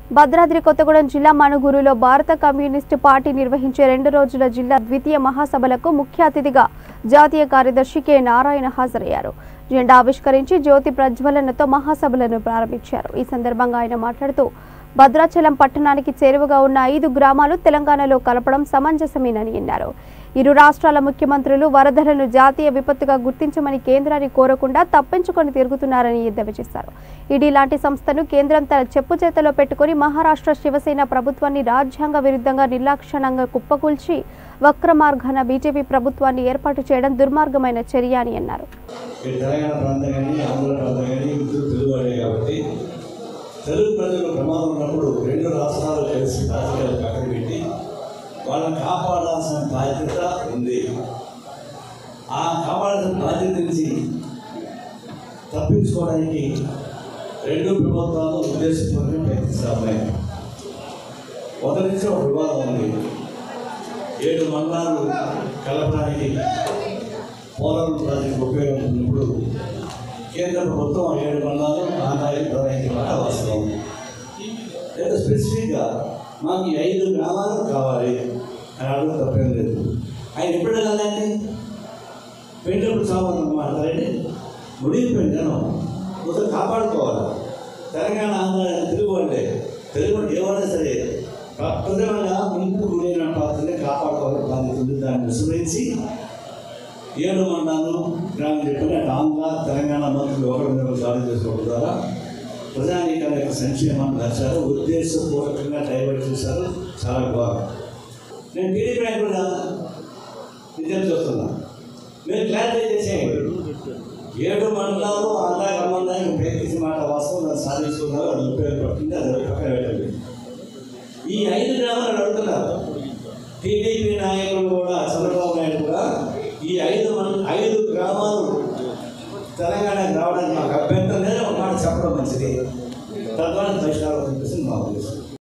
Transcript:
భద్రాద్రి కొత్తగూడెం జిల్లా మణుగూరులో భారత communist party నిర్వహించే రెండు రోజుల జిల్లా ద్వితీయ మహాసభలకు ముఖ్య అతిథిగా జాతీయ కార్యదర్శి కె నారాయణ హాజరయ్యారు జెండా ఆవిష్కరించి జ్యోతి ప్రజ్వలనతో మహాసభలను ప్రారంభించారు ఈ సందర్భంగా ఆయన మాట్లాడుతూ భద్రాచలం పట్టణానికి చేరువగా ఉన్న ఐదు గ్రామాలు తెలంగాణలో కలపడం సమంజసమేనని అన్నారు ఇరు రాష్ట్రాల ముఖ్యమంత్రులు వరదలను జాతీయ విపత్తుగా గుర్తించమని కేంద్రాన్ని కోరకుండా తప్పించుకొని తిరుగుతున్నారని ఎద్దేవా చేశారు ఈడీ లాంటి సంస్థను కేంద్రం తన చెప్పు చేతలో పెట్టుకుని మహారాష్ట్ర శివసేన ప్రభుత్వాన్ని రాజ్యాంగ విరుద్ధంగా నిర్లక్షణంగా కుప్పకూల్చి వక్ర మార్గాన బీజేపీ ప్రభుత్వాన్ని ఏర్పాటు చేయడం దుర్మార్గమైన చర్య అని అన్నారు ఈ తెలంగాణ ప్రాంతం కానీ ఆంధ్ర ప్రాంతం కానీ ఇద్దరు తెలుగువాడే కాబట్టి తెలుగు ప్రజలు ప్రమాదం ఉన్నప్పుడు రెండు రాష్ట్రాలు కలిసి రాజకీయాలు పక్కన పెట్టి వాళ్ళని కాపాడాల్సిన బాధ్యత ఉంది ఆ కాపాడాల్సిన బాధ్యత నుంచి తప్పించుకోవడానికి రెండు ప్రభుత్వాలు ఉద్దేశపూర్వకంగా ప్రయత్నిస్తా ఉన్నాయి మొదటి నుంచి ఒక వివాదం ఉంది ఏడు మండలాలు కలపడానికి పోలవరం ప్రాజెక్టు ఉపయోగించినప్పుడు కేంద్ర ప్రభుత్వం ఆ ఏడు మండలాలు ఆదాయం ప్రవహించిన మాట వాస్తవం లేదా స్పెసిఫిక్గా మాకు ఈ ఐదు గ్రామాలు కావాలి అని అడుగు తప్పేం లేదు ఆయన ఎప్పుడు కదండి పెంటప్పుడు చావని మాట్లాడండి ముడిగిపోయింది జనం కొంచెం కాపాడుకోవాలి తెలంగాణ ఆంధ్ర తెలుగు అంటే తెలుగు అంటే ఏమైనా సరే ప్రధానంగా ముందు గురైన పాత్రని కాపాడుకోవాలి బాధ్యత ఉంది దాన్ని విస్మరించి ఏడు మండలాలు గ్రామం చెప్పిన అటు ఆంధ్ర తెలంగాణ మంత్రులు ఒకరి మీద దాడి చేసుకోవడం ద్వారా ప్రజానీకాల యొక్క సంక్షేమాన్ని నచ్చారు ఉద్దేశపూర్వకంగా డైవర్ట్ చేశారు చాలా ఘోరం నేను టీడీపీ నాయకుడు కాదు నిజం చూస్తున్నా మీరు క్లారిఫై చేసేయండి ఏడు మండలాలు ఆంధ్ర సంబంధానికి ప్రయత్నించి మాట వాస్తవం దాన్ని సాధించుకున్నారు అది ఉపయోగపడుతుంది అది పక్కన పెట్టండి ఈ ఐదు గ్రామాలు అడుగుతున్నారు టీడీపీ నాయకులు కూడా చంద్రబాబు నాయుడు కూడా ఈ ఐదు మన ఐదు గ్రామాలు తెలంగాణకు రావడానికి మాకు అభ్యంతరం లేదు ఒక మాట చెప్పడం మంచిది తద్వారా పరిష్కారం కనిపిస్తుంది మా ఉద్దేశం